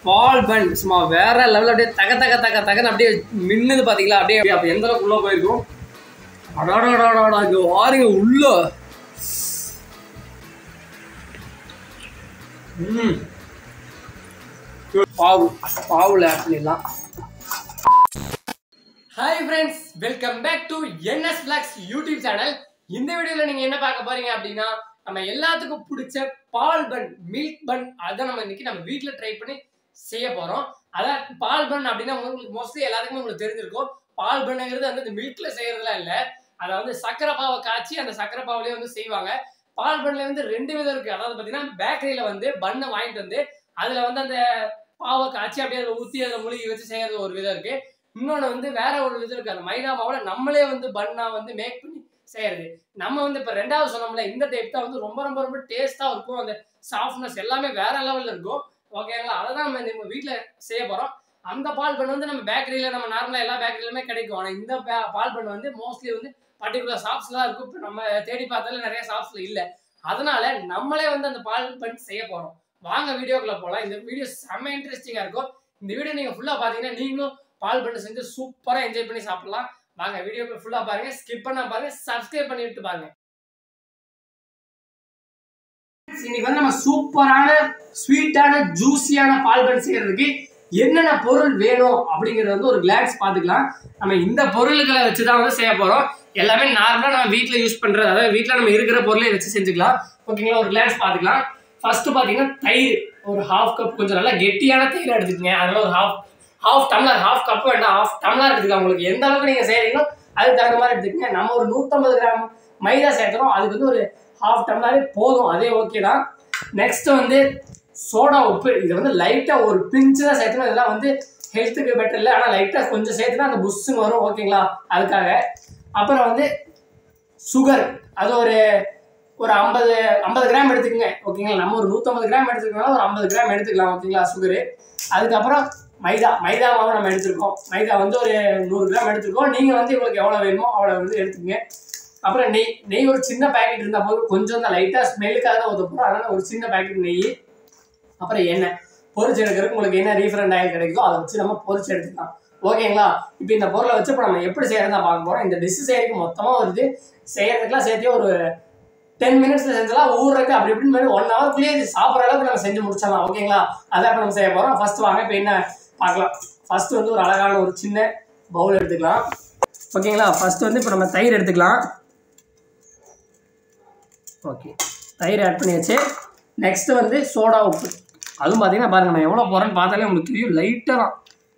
பால் பன் சும்மா வேற லெவலில் அப்படியே தக தக தக தகன்னு அப்படியே மின்னுது பார்த்தீங்களா அப்படியே அப்படியே அப்போ எந்த அளவுக்கு உள்ளே போயிருக்கும் அடாடாடாடா இங்கே வாருங்க உள்ள ம் பாவு பாவுல ஆட் பண்ணிடலாம் hi friends welcome back to NS blocks YouTube channel இந்த வீடியோவில் நீங்கள் என்ன பார்க்க போறீங்க அப்படின்னா நம்ம எல்லாத்துக்கும் பிடிச்ச பால் பன் மில்க் பன் அதை நம்ம இன்னைக்கு நம்ம வீட்டில் ட்ரை பண்ணி செய்ய போகிறோம் அதான் பால் பன் அப்படின்னா உங்களுக்கு மோஸ்ட்லி எல்லாத்துக்குமே உங்களுக்கு தெரிஞ்சிருக்கும் பால் பண்ணுங்கிறது வந்து இந்த மில்க்ல செய்யறதுலாம் இல்லை அதை வந்து சக்கரை பாவை காய்ச்சி அந்த சக்கரை பாவுலேயே வந்து செய்வாங்க பால் பன்ல வந்து ரெண்டு விதம் இருக்கு அதாவது பார்த்தீங்கன்னா பேக்கரியில் வந்து பண்ணை வாங்கிட்டு வந்து அதில் வந்து அந்த பாவை காய்ச்சி அப்படியே அதில் ஊற்றி அதில் மூலிகை வச்சு செய்யறது ஒரு விதம் இருக்கு இன்னொன்று வந்து வேற ஒரு விதம் இருக்கு அந்த மைதா மாவுல நம்மளே வந்து பண்ணா வந்து மேக் பண்ணி செய்யறது நம்ம வந்து இப்போ ரெண்டாவது சொன்னோம்ல இந்த டைப் தான் வந்து ரொம்ப ரொம்ப ரொம்ப டேஸ்ட்டாக இருக்கும் அந்த சாஃப்ட்னஸ் எல்லாமே வேற லெவலில் இருக்கும் ஓகேங்களா அதை தான் நம்ம நம்ம வீட்டில் செய்ய போகிறோம் அந்த பால் பண்ணு வந்து நம்ம பேக்கரியில் நம்ம நார்மலாக எல்லா பேக்கரியிலுமே கிடைக்கும் ஆனால் இந்த பா- பால் பண்ணு வந்து மோஸ்ட்லி வந்து பர்டிகுலர் ஷாப்ஸ்ல தான் இருக்கும் இப்போ நம்ம தேடி பார்த்தாலும் நிறைய ஷாப்ஸ்ல இல்லை அதனால நம்மளே வந்து அந்த பால் பண்ணி செய்ய போகிறோம் வாங்க வீடியோக்குள்ள போகலாம் இந்த வீடியோ செம்ம இன்ட்ரெஸ்டிங்காக இருக்கும் இந்த வீடியோ நீங்கள் ஃபுல்லாக பார்த்தீங்கன்னா நீங்களும் பால் பண்ணு செஞ்சு சூப்பராக என்ஜாய் பண்ணி சாப்பிடலாம் வாங்க வீடியோ ஃபுல்லாக பாருங்க ஸ்கிப் பண்ண பாருங்க சப்ஸ்கிரைப் பண்ணி விட்டு பாருங்க இன்னைக்கு வந்து நம்ம சூப்பரான ஸ்வீட்டான ஜூஸியான பால் பன் செய்யறதுக்கு என்னென்ன பொருள் வேணும் அப்படிங்கறது வந்து ஒரு கிளான்ஸ் பார்த்துக்கலாம் நம்ம இந்த பொருள்களை வச்சு தான் வந்து செய்ய போறோம் எல்லாமே நார்மலாக நம்ம வீட்டில் யூஸ் பண்றது அதாவது வீட்டில் நம்ம இருக்கிற பொருளை வச்சு செஞ்சுக்கலாம் ஓகேங்களா ஒரு கிளான்ஸ் பார்த்துக்கலாம் ஃபர்ஸ்ட் பார்த்தீங்கன்னா தயிர் ஒரு ஹாஃப் கப் கொஞ்சம் நல்லா கெட்டியான தயிர் எடுத்துக்கங்க அதனால ஒரு half half tumbler half cup வேண்டாம் ஹாஃப் டம்ளர் எடுத்துக்கலாம் உங்களுக்கு எந்த அளவுக்கு நீங்கள் செய்கிறீங்களோ அதுக்கு தகுந்த மாதிரி எடுத்துக்கங்க நம்ம ஒரு நூற்றம்பது கிராம் மைதா சேர்க்குறோம் அதுக்கு வந்து ஒரு ஹாஃப் டம்ளரே போதும் அதே ஓகே தான் நெக்ஸ்ட் வந்து சோடா உப்பு இது வந்து லைட்டாக ஒரு பிஞ்சு தான் சேர்க்கணும் இதெல்லாம் வந்து ஹெல்த்துக்கு பெட்டர் இல்லை ஆனால் லைட்டாக கொஞ்சம் சேர்த்துனா அந்த புஷ்ஷுன்னு வரும் ஓகேங்களா அதுக்காக அப்புறம் வந்து சுகர் அது ஒரு ஒரு ஐம்பது ஐம்பது கிராம் எடுத்துக்கங்க ஓகேங்களா நம்ம ஒரு நூற்றம்பது கிராம் எடுத்துக்கனால ஒரு ஐம்பது கிராம் எடுத்துக்கலாம் ஓகேங்களா சுகரு அதுக்கப்புறம் மைதா மைதா மாவு நம்ம எடுத்திருக்கோம் மைதா வந்து ஒரு நூறு கிராம் எடுத்துருக்கோம் நீங்கள் வந்து உங்களுக்கு எவ்வளோ வேணுமோ அவ்வளோ வந்து எடுத்துக்கங்க அப்புறம் நெய் நெய் ஒரு சின்ன பேக்கெட் இருந்தால் போதும் கொஞ்சம் தான் லைட்டாக ஸ்மெல்லுக்காக தான் ஊற்றப்போம் அதனால் ஒரு சின்ன பேக்கெட் நெய் அப்புறம் எண்ணெய் பொரிச்சு எடுக்கிறதுக்கு உங்களுக்கு என்ன ரீஃபரண்ட் ஆயில் கிடைக்குதோ அதை வச்சு நம்ம பொரிச்சு எடுத்துக்கலாம் ஓகேங்களா இப்போ இந்த பொருளை வச்சு இப்போ நம்ம எப்படி செய்யறதா பார்க்க போகிறோம் இந்த டிஷ் செய்யறதுக்கு மொத்தமாக வருது செய்யறதுக்குலாம் சேர்த்து ஒரு டென் மினிட்ஸ்ல செஞ்சலாம் ஊறுறதுக்கு அப்படி இப்படின்னு மாதிரி ஒன் ஹவர்க்குள்ளேயே இது சாப்பிட்ற அளவுக்கு நம்ம செஞ்சு முடிச்சிடலாம் ஓகேங்களா அதான் இப்போ நம்ம செய்ய போகிறோம் ஃபர்ஸ்ட் வாங்க இப்போ என்ன பார்க்கலாம் ஃபர்ஸ்ட் வந்து ஒரு அழகான ஒரு சின்ன பவுல் எடுத்துக்கலாம் ஓகேங்களா ஃபர்ஸ்ட் வந்து இப்போ நம்ம தயிர் எடுத்துக்கலாம் ஓகே தயிர் ஆட் பண்ணியாச்சு நெக்ஸ்ட் வந்து சோடா உப்பு அதுவும் பார்த்தீங்கன்னா பாருங்க நான் எவ்வளோ போகிறேன்னு பார்த்தாலே உங்களுக்கு தெரியும் லைட்டாக தான்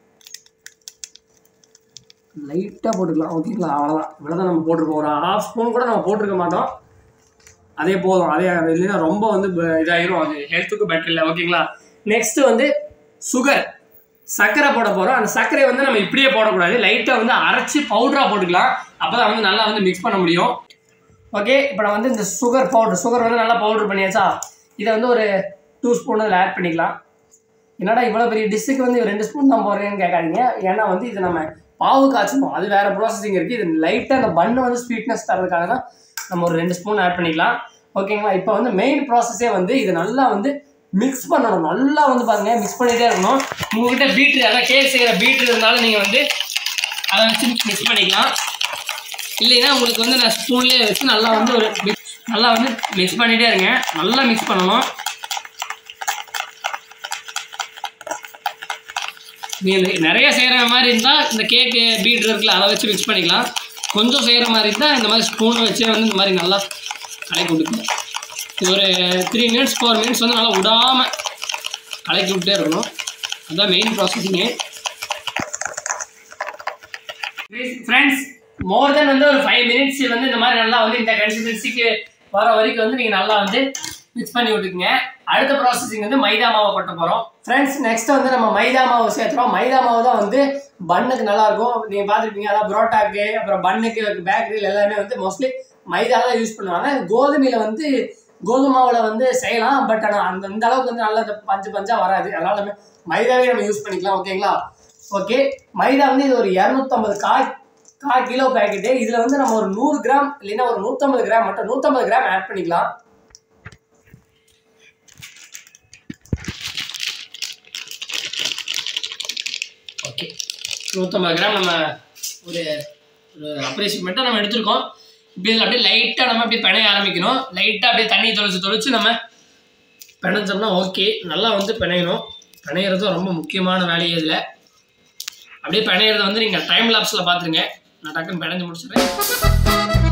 லைட்டாக போட்டுக்கலாம் ஓகேங்களா அவ்வளோதான் இவ்வளோதான் நம்ம போட்டிருக்கோம் ஒரு ஹாஃப் ஸ்பூன் கூட நம்ம போட்டிருக்க மாட்டோம் அதே போதும் அதே இல்லைன்னா ரொம்ப வந்து ப- இதாயிரும் அது ஹெல்த்துக்கு பெட்டர் இல்லை ஓகேங்களா நெக்ஸ்ட் வந்து சுகர் சர்க்கரை போட போகிறோம் அந்த சர்க்கரையை வந்து நம்ம இப்படியே போடக்கூடாது லைட்டாக வந்து அரைச்சி பவுடராக போட்டுக்கலாம் அப்போ தான் வந்து நல்லா வந்து மிக்ஸ் பண்ண முடியும் ஓகே இப்போ நான் வந்து இந்த சுகர் பவுடர் சுகர் வந்து நல்லா பவுடர் பண்ணியாச்சா இதை வந்து ஒரு டூ ஸ்பூன் அதில் ஆட் பண்ணிக்கலாம் என்னடா இவ்வளோ பெரிய டிஷ்ஷுக்கு வந்து ரெண்டு ஸ்பூன் தான் போடுறேன்னு கேட்காதீங்க ஏன்னா வந்து இது நம்ம பாவு காய்ச்சணும் அது வேறு ப்ராசஸிங் இருக்குது இது லைட்டாக அந்த பண்ணு வந்து ஸ்வீட்னஸ் தரதுக்காக தான் நம்ம ஒரு ரெண்டு ஸ்பூன் ஆட் பண்ணிக்கலாம் ஓகேங்களா இப்போ வந்து மெயின் ப்ராசஸே வந்து இது நல்லா வந்து மிக்ஸ் பண்ணணும் நல்லா வந்து பாருங்க மிக்ஸ் பண்ணிட்டே இருக்கணும் உங்ககிட்ட பீட்ரு அதான் கேக் செய்கிற பீட்ரு இருந்தாலும் நீங்கள் வந்து அதை வச்சு மிக்ஸ் பண்ணிக்கலாம் இல்லைன்னா உங்களுக்கு வந்து நான் ஸ்பூன்லேயே வச்சு நல்லா வந்து ஒரு mix- நல்லா வந்து மிக்ஸ் பண்ணிட்டே இருங்க நல்லா மிக்ஸ் பண்ணணும் நீங்கள் நிறைய செய்கிற மாதிரி இருந்தால் இந்த கேக்கு பீட்ரு இருக்குல்ல அதை வச்சு மிக்ஸ் பண்ணிக்கலாம் கொஞ்சம் செய்கிற மாதிரி இருந்தால் இந்த மாதிரி ஸ்பூன் வச்சு வந்து இந்த மாதிரி நல்லா கலக்கி கொடுக்கணும் இது ஒரு த்ரீ மினிட்ஸ் ஃபோர் மினிட்ஸ் வந்து நல்லா விடாமல் கலக்கி விட்டே இருக்கணும் அதுதான் மெயின் ப்ராசஸிங்கு ஃப்ரெண்ட்ஸ் மோர் தென் வந்து ஒரு ஃபைவ் மினிட்ஸ் வந்து இந்த மாதிரி நல்லா வந்து இந்த கன்சிஸ்டன்சிக்கு வர வரைக்கும் வந்து நீங்கள் நல்லா வந்து மிக்ஸ் பண்ணி விட்டுக்குங்க அடுத்த ப்ராசஸிங் வந்து மைதா மாவை கொட்ட போகிறோம் ஃப்ரெண்ட்ஸ் நெக்ஸ்ட் வந்து நம்ம மைதா மாவு சேர்த்துறோம் மைதா மாவு தான் வந்து பன்னுக்கு நல்லா இருக்கும் நீங்கள் பார்த்துருப்பீங்க அதான் புரோட்டாக்கு அப்புறம் பன்னுக்கு பேக்கரியில் எல்லாமே வந்து மோஸ்ட்லி மைதா தான் யூஸ் பண்ணுவாங்க கோதுமையில் வந்து கோதுமை மாவில் வந்து செய்யலாம் பட் ஆனால் அந்த அந்த அளவுக்கு வந்து நல்லா இந்த பஞ்சு பஞ்சாக வராது அதனால நம்ம மைதாவே நம்ம யூஸ் பண்ணிக்கலாம் ஓகேங்களா ஓகே மைதா வந்து இது ஒரு இரநூத்தம்பது காய் கால் கிலோ பேக்கெட்டு இதில் வந்து நம்ம ஒரு நூறு கிராம் இல்லைன்னா ஒரு நூற்றம்பது கிராம் மட்டும் நூற்றம்பது கிராம் ஆட் பண்ணிக்கலாம் ஓகே நூற்றம்பது கிராம் நம்ம ஒரு ஒரு அப்ரிசிமெண்ட்டாக நம்ம எடுத்திருக்கோம் இப்படி இதில் அப்படியே லைட்டாக நம்ம அப்படியே பிணைய ஆரம்பிக்கணும் லைட்டாக அப்படியே தண்ணி தொளிச்சு தொளிச்சு நம்ம பிணைஞ்சோம்னா ஓகே நல்லா வந்து பிணையணும் பிணையிறது ரொம்ப முக்கியமான வேலையே இதில் அப்படியே பிணையிறத வந்து நீங்கள் டைம் லாப்ஸில் பார்த்துருங்க நான் டக்குன்னு பிணைஞ்சு முடிச்சிடுறேன்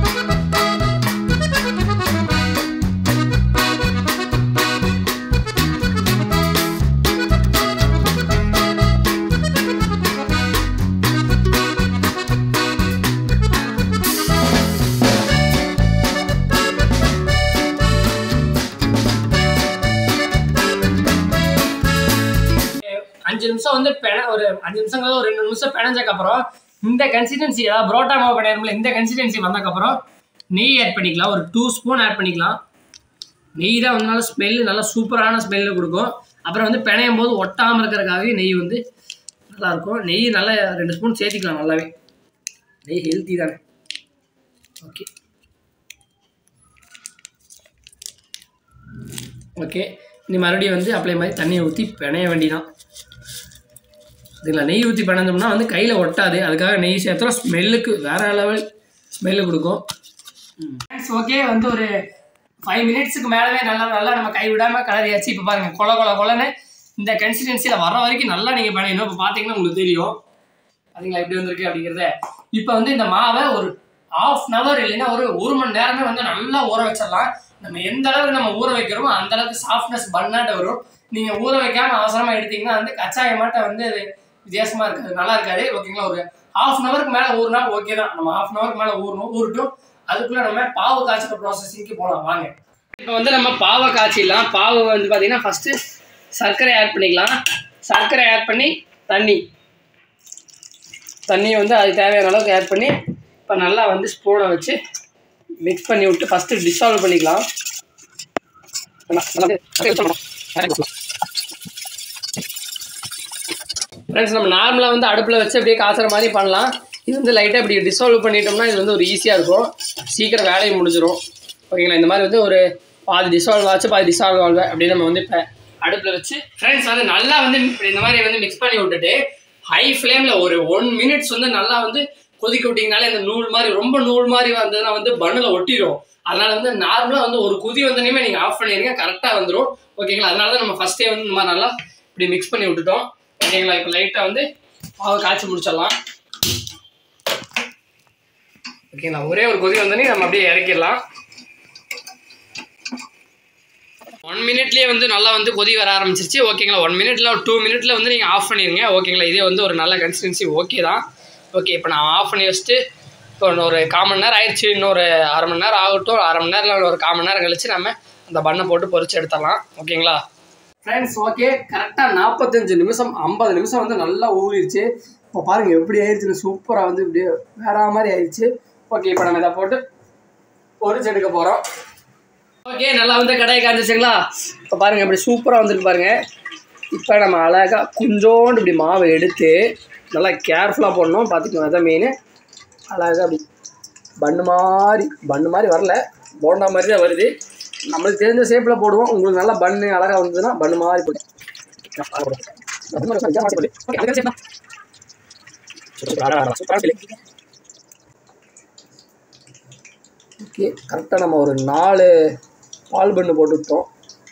அஞ்சு நிமிஷம் வந்து பென ஒரு அஞ்சு நிமிஷம் ஒரு ரெண்டு நிமிஷம் பிணைஞ்சக்கப்புறம் இந்த கன்சிஸ்டன்சி அதாவது புரோட்டா மாவு பிணையம்ல இந்த கன்சிஸ்டன்சி வந்தக்கப்புறம் நெய் ஆட் பண்ணிக்கலாம் ஒரு டூ ஸ்பூன் ஆட் பண்ணிக்கலாம் நெய் தான் வந்து நல்லா ஸ்மெல்லு நல்லா சூப்பரான ஸ்மெல்லு கொடுக்கும் அப்புறம் வந்து பிணையும் போது ஒட்டாமல் இருக்கிறதுக்காகவே நெய் வந்து நல்லா இருக்கும் நெய் நல்லா ரெண்டு ஸ்பூன் சேர்த்திக்கலாம் நல்லாவே நெய் ஹெல்த்தி தானே ஓகே ஓகே இனி மறுபடியும் வந்து அப்ளை மாதிரி தண்ணியை ஊற்றி பிணைய வேண்டிதான் இதில் நெய் ஊற்றி பிணைஞ்சோம்னா வந்து கையில் ஒட்டாது அதுக்காக நெய் சேர்த்துறோம் ஸ்மெல்லுக்கு வேற லெவல் ஸ்மெல்லு கொடுக்கும் ஓகே வந்து ஒரு ஃபைவ் மினிட்ஸுக்கு மேலவே நல்லா நல்லா நம்ம கை விடாமல் கலரியாச்சு இப்போ பாருங்க கொல கொல கொலன்னு இந்த கன்சிஸ்டன்சியில் வர வரைக்கும் நல்லா நீங்கள் பிணையணும் இப்போ பார்த்தீங்கன்னா உங்களுக்கு தெரியும் பார்த்தீங்களா எப்படி வந்திருக்கு அப்படிங்கிறத இப்போ வந்து இந்த மாவை ஒரு ஆஃப் அன் ஹவர் இல்லைன்னா ஒரு ஒரு மணி நேரமே வந்து நல்லா ஊற வச்சிடலாம் நம்ம எந்த அளவுக்கு நம்ம ஊற வைக்கிறோமோ அந்த அளவுக்கு சாஃப்ட்னஸ் பண்ணாட்ட வரும் நீங்கள் ஊற வைக்காம அவசரமாக எடுத்தீங்கன்னா வந்து கச்சாயமாட்ட வந்து அது வித்தியாசமாக இருக்காது நல்லா இருக்காது ஓகேங்களா ஒரு ஹாஃப் அன் ஹவருக்கு மேலே ஊறினா ஓகே தான் நம்ம ஹாஃப் அன் ஹவருக்கு மேலே ஊறணும் ஊறட்டும் அதுக்குள்ளே நம்ம பாவு காய்ச்சல் ப்ராசஸிங்க்கு போகலாம் வாங்க இப்போ வந்து நம்ம பாவை காய்ச்சிடலாம் பாவு வந்து பார்த்தீங்கன்னா ஃபஸ்ட்டு சர்க்கரை ஆட் பண்ணிக்கலாம் சர்க்கரை ஆட் பண்ணி தண்ணி தண்ணியை வந்து அது தேவையான அளவுக்கு ஆட் பண்ணி இப்போ நல்லா வந்து ஸ்பூனை வச்சு மிக்ஸ் பண்ணி விட்டு ஃபஸ்ட்டு டிசால்வ் பண்ணிக்கலாம் ஃப்ரெண்ட்ஸ் நம்ம நார்மலாக வந்து அடுப்பில் வச்சு அப்படியே காசுற மாதிரி பண்ணலாம் இது வந்து லைட்டாக இப்படி டிசால்வ் பண்ணிட்டோம்னா இது வந்து ஒரு ஈஸியாக இருக்கும் சீக்கிரம் வேலையை முடிஞ்சிடும் ஓகேங்களா இந்த மாதிரி வந்து ஒரு பாதி டிசால்வ் ஆச்சு பாதி டிசால்வ் ஆகல அப்படி நம்ம வந்து இப்போ அடுப்பில் வச்சு ஃப்ரெண்ட்ஸ் வந்து நல்லா வந்து இப்படி இந்த மாதிரி வந்து மிக்ஸ் பண்ணி விட்டுட்டு ஹை ஃப்ளேமில் ஒரு ஒன் மினிட்ஸ் வந்து நல்லா வந்து கொதிக்க விட்டிங்கனாலே இந்த நூல் மாதிரி ரொம்ப நூல் மாதிரி வந்ததுன்னா வந்து பன்னில் ஒட்டிடும் அதனால வந்து நார்மலாக வந்து ஒரு கொதி வந்தனையுமே நீங்கள் ஆஃப் பண்ணிடுங்க கரெக்டாக வந்துடும் ஓகேங்களா அதனால தான் நம்ம ஃபஸ்ட்டே வந்து இந்த மாதிரி நல்லா இப்படி மிக்ஸ் பண்ணி விட்டுட்டோம் ஓகேங்களா இப்போ லைட்டாக வந்து மாவு காய்ச்சி முடிச்சிடலாம் ஓகேங்களா ஒரே ஒரு கொதி வந்தோடனே நம்ம அப்படியே இறக்கிடலாம் ஒன் மினிட்லேயே வந்து நல்லா வந்து கொதி வர ஆரம்பிச்சிருச்சு ஓகேங்களா ஒன் மினிட்ல ஒரு டூ மினிட்ல வந்து நீங்கள் ஆஃப் பண்ணிடுங்க ஓகேங்களா இதே வந்து ஒரு நல்ல கன்சிஸ்டன்சி ஓகே தான் ஓகே இப்போ நான் ஆஃப் பண்ணி வச்சுட்டு இப்போ இன்னொரு கால் மணி நேரம் ஆயிடுச்சு இன்னொரு அரை மணி நேரம் ஆகட்டும் அரை மணி நேரம் இல்லை ஒரு கால் மணி நேரம் கழிச்சு நம்ம அந்த பண்ணை போட்டு பொரிச்சு எடுத்துடலாம் ஓகேங்களா ஃப்ரெண்ட்ஸ் ஓகே கரெக்டாக நாற்பத்தஞ்சு நிமிஷம் ஐம்பது நிமிஷம் வந்து நல்லா ஊறிடுச்சு இப்போ பாருங்கள் எப்படி ஆயிடுச்சுன்னு சூப்பராக வந்து இப்படியே வேற மாதிரி ஆயிடுச்சு ஓகே இப்போ நம்ம இதை போட்டு பொரிச்சு எடுக்க போகிறோம் ஓகே நல்லா வந்து கடையை காய்ச்சிச்சுங்களா இப்போ பாருங்கள் இப்படி சூப்பராக வந்துருக்கு பாருங்கள் இப்போ நம்ம அழகாக கொஞ்சோண்டு இப்படி மாவை எடுத்து நல்லா கேர்ஃபுல்லாக போடணும் பார்த்துக்கோங்க அதான் மெயின் அழகாக அப்படி பண்ணு மாதிரி பண்ணு மாதிரி வரல போண்டா மாதிரி தான் வருது நம்மளுக்கு தெரிஞ்ச ஷேப்பில் போடுவோம் உங்களுக்கு நல்லா பண்ணு அழகாக வந்ததுன்னா பண்ணு மாதிரி போடும் ஓகே கரெக்டாக நம்ம ஒரு நாலு பால் பண்ணு போட்டுவிட்டோம்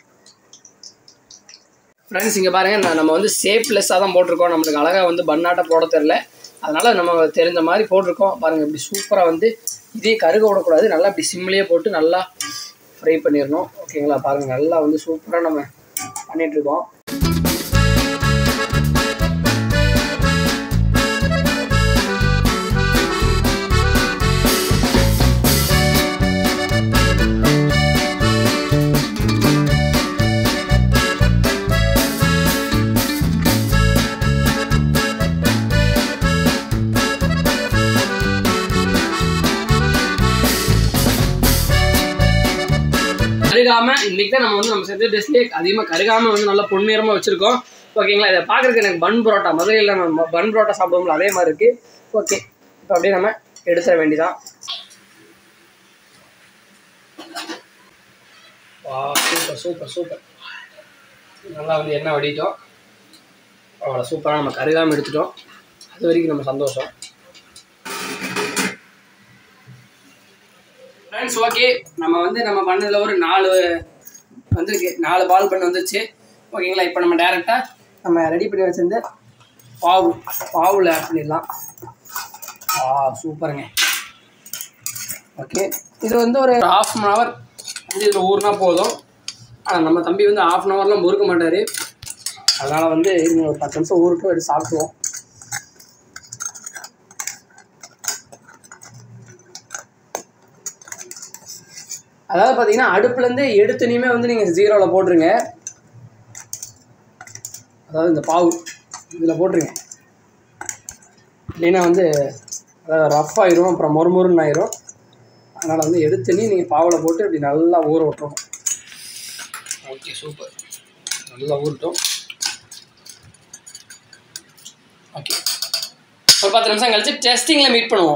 ஃப்ரெண்ட்ஸ் இங்கே பாருங்கள் நான் நம்ம வந்து ஷேப்லெஸ்ஸாக தான் போட்டிருக்கோம் நம்மளுக்கு அழகாக வந்து பண்ணாட்டை போட தெரில அதனால் நம்ம தெரிஞ்ச மாதிரி போட்டிருக்கோம் பாருங்கள் இப்படி சூப்பராக வந்து இதே கருக விடக்கூடாது நல்லா இப்படி சிம்லேயே போட்டு நல்லா ஃப்ரை பண்ணிடணும் ஓகேங்களா பாருங்கள் நல்லா வந்து சூப்பராக நம்ம பண்ணிகிட்ருக்கோம் கருகாம இன்னைக்கு தான் நம்ம வந்து நம்ம செஞ்ச டேஸ்ட்லேயே அதிகமாக கருகாம வந்து நல்லா பொன்னிறமாக வச்சிருக்கோம் ஓகேங்களா இதை பார்க்குறதுக்கு எனக்கு பன் பரோட்டா மதுரையில் நம்ம பன் பரோட்டா சாப்பிடுவோம்ல அதே மாதிரி இருக்கு ஓகே இப்போ அப்படியே நம்ம எடுத்துட வேண்டியதான் வா சூப்பர் சூப்பர் சூப்பர் நல்லா வந்து எண்ணெய் வடிட்டோம் அவ்வளோ சூப்பராக நம்ம கருகாமல் எடுத்துட்டோம் அது வரைக்கும் நம்ம சந்தோஷம் ஃப்ரெண்ட்ஸ் ஓகே நம்ம வந்து நம்ம பண்ணதில் ஒரு நாலு வந்திருக்கு நாலு பால் பண்ண வந்துச்சு ஓகேங்களா இப்போ நம்ம டேரெக்டாக நம்ம ரெடி பண்ணி வச்சிருந்த பாவு பாவில் ஆட் பண்ணிடலாம் ஆ சூப்பருங்க ஓகே இது வந்து ஒரு ஹாஃப் அன் ஹவர் வந்து இதில் ஊறினா போதும் ஆனால் நம்ம தம்பி வந்து ஹாஃப் அன் ஹவர்லாம் முறுக்க மாட்டார் அதனால் வந்து இருங்க ஒரு பத்து நிமிஷம் ஊருட்டும் எடுத்து சாப்பிடுவோம் அதாவது பார்த்தீங்கன்னா அடுப்புலேருந்து எடுத்துனையுமே வந்து நீங்கள் ஜீரோவில் போட்டுருங்க அதாவது இந்த பாவு இதில் போட்டுருங்க இல்லைன்னா வந்து அதாவது ரஃப் ஆயிரும் அப்புறம் மொறுமொறுன்னு ஆயிரும் அதனால் வந்து எடுத்துனி நீங்கள் பாவில் போட்டு இப்படி நல்லா ஊற விட்டுறணும் ஓகே சூப்பர் நல்லா ஊறட்டும் ஓகே ஒரு பத்து நிமிஷம் கழிச்சு டெஸ்டிங்கில் மீட் பண்ணுவோம்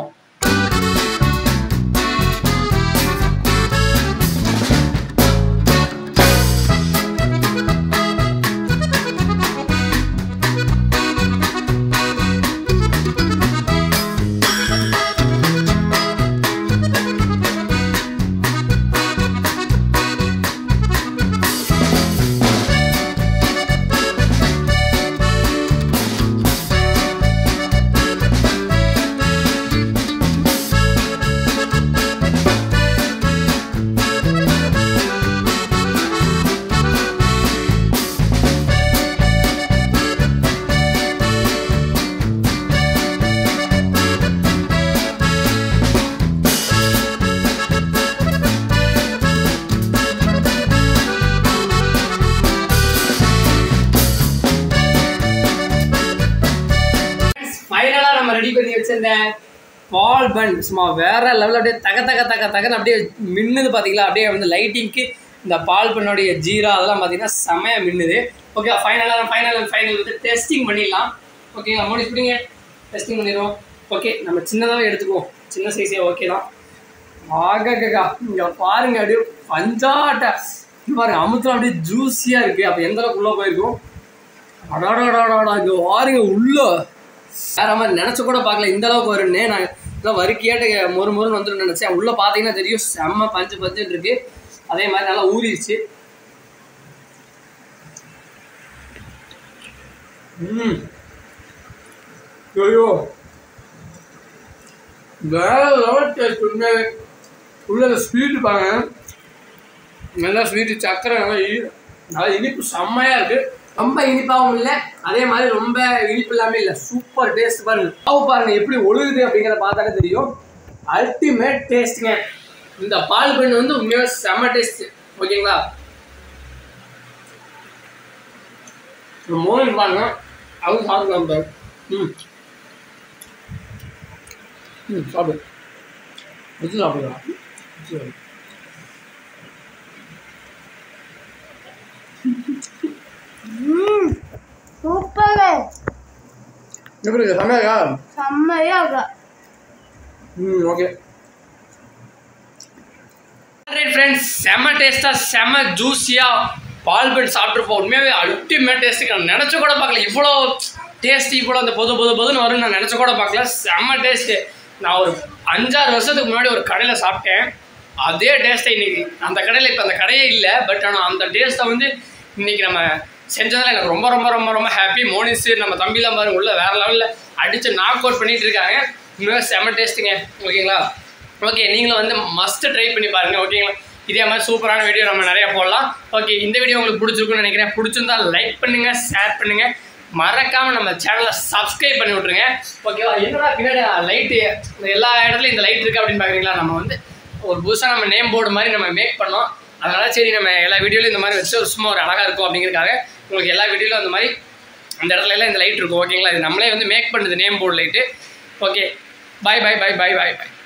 ஃபைனலாக நம்ம ரெடி பண்ணி வச்சிருந்த பால் பன் சும்மா வேற லெவலில் அப்படியே தக தக தக தகன்னு அப்படியே மின்னுது பார்த்தீங்களா அப்படியே வந்து லைட்டிங்க்கு இந்த பால் பண்ணுடைய ஜீரா அதெல்லாம் பார்த்தீங்கன்னா செமையாக மின்னுது ஓகே ஃபைனலாக ஃபைனல் ஃபைனல் வந்து டெஸ்டிங் பண்ணிடலாம் ஓகேங்களா மோடி பிடிங்க டெஸ்டிங் பண்ணிடுவோம் ஓகே நம்ம சின்னதாகவே எடுத்துக்குவோம் சின்ன சைஸே ஓகே தான் ஆகக்கா இங்க பாருங்க அப்படியே பஞ்சாட்ட இங்க பாருங்க அமுத்தம் அப்படியே ஜூஸியா இருக்கு அப்ப எந்த அளவுக்கு உள்ள போயிருக்கும் அடாடாடாடா இங்க பாருங்க உள்ள வேற மாதிரி நினைச்சு கூட பார்க்கல இந்த அளவுக்கு வரும்னு நான் இதான் வறுக்கியாட்ட மொறு மொறுன்னு வந்துடும் நினைச்சேன் உள்ள பாத்தீங்கன்னா தெரியும் செம்ம பஞ்சு பஞ்சுன்னு இருக்கு அதே மாதிரி நல்லா ஊறிடுச்சு ம் ஐயோ வேற லெவல் டேஸ்ட் உண்மையாவே உள்ள ஸ்வீட்டு பாருங்க நல்லா ஸ்வீட்டு சக்கரை நல்லா இ- நல்லா இனிப்பு செம்மையா இருக்கு ரொம்ப இனிப்பாகவும் இல்லை அதே மாதிரி ரொம்ப இனிப்பு இல்லாமல் இல்லை சூப்பர் டேஸ்ட் பாருங்க பாவு பாருங்க எப்படி ஒழுகுது அப்படிங்கிறத பார்த்தாலே தெரியும் அல்டிமேட் டேஸ்ட்டுங்க இந்த பால் பண்ணு வந்து உண்மையாக செம்ம டேஸ்ட் ஓகேங்களா மோகன் பாருங்க அவங்க சாப்பிடலாம் பாரு ம் ம் சாப்பிடு வச்சு சாப்பிடலாம் வச்சு சாப்பிடு. சூப்பரு எப்படி இருக்கு செம்மையா செம்மையா இருக்கா ம் ஓகே ஃப்ரெண்ட்ஸ் செம்ம டேஸ்ட்டாக செம்ம ஜூஸியாக பால் பெட் சாப்பிட்ருப்போம் உண்மையாகவே அல்டிமேட் டேஸ்ட்டுக்கு நான் நினச்ச கூட பார்க்கல இவ்வளோ டேஸ்ட் இவ்வளோ அந்த பொது பொது பொதுன்னு வரும்னு நான் நினச்ச கூட பார்க்கல செம்ம டேஸ்ட்டு நான் ஒரு அஞ்சாறு வருஷத்துக்கு முன்னாடி ஒரு கடையில் சாப்பிட்டேன் அதே டேஸ்ட்டை இன்னைக்கு அந்த கடையில் இப்போ அந்த கடையே இல்லை பட் ஆனால் அந்த டேஸ்ட்டை வந்து இன்னைக்கு நம்ம செஞ்சதில் எனக்கு ரொம்ப ரொம்ப ரொம்ப ரொம்ப ஹாப்பி மோனிஸ் நம்ம தம்பிலாம் பாருங்க உள்ள வேற லெவலில் அடித்து நாக் அவுட் பண்ணிட்டு இருக்காங்க உண்மையாக செம்ம டேஸ்ட்டுங்க ஓகேங்களா ஓகே நீங்களும் வந்து மஸ்ட் ட்ரை பண்ணி பாருங்க ஓகேங்களா இதே மாதிரி சூப்பரான வீடியோ நம்ம நிறைய போடலாம் ஓகே இந்த வீடியோ உங்களுக்கு பிடிச்சிருக்குன்னு நினைக்கிறேன் பிடிச்சிருந்தா லைக் பண்ணுங்க ஷேர் பண்ணுங்க மறக்காம நம்ம சேனலை சப்ஸ்கிரைப் பண்ணி விட்ருங்க ஓகேவா என்னடா பின்னாடி லைட்டு எல்லா இடத்துலையும் இந்த லைட் இருக்கு அப்படின்னு பார்க்குறீங்களா நம்ம வந்து ஒரு புதுசாக நம்ம நேம் போர்டு மாதிரி நம்ம மேக் பண்ணோம் அதனால சரி நம்ம எல்லா வீடியோலையும் இந்த மாதிரி வச்சு ஒரு சும்மா ஒரு அழகாக இருக்கும் அப்படிங்கிறதுக்காக உங்களுக்கு எல்லா வீடியோலையும் அந்த மாதிரி அந்த இடத்துல எல்லாம் இந்த லைட் இருக்கும் ஓகேங்களா இது நம்மளே வந்து மேக் பண்ணுது name board light okay bye bye bye bye bye பாய்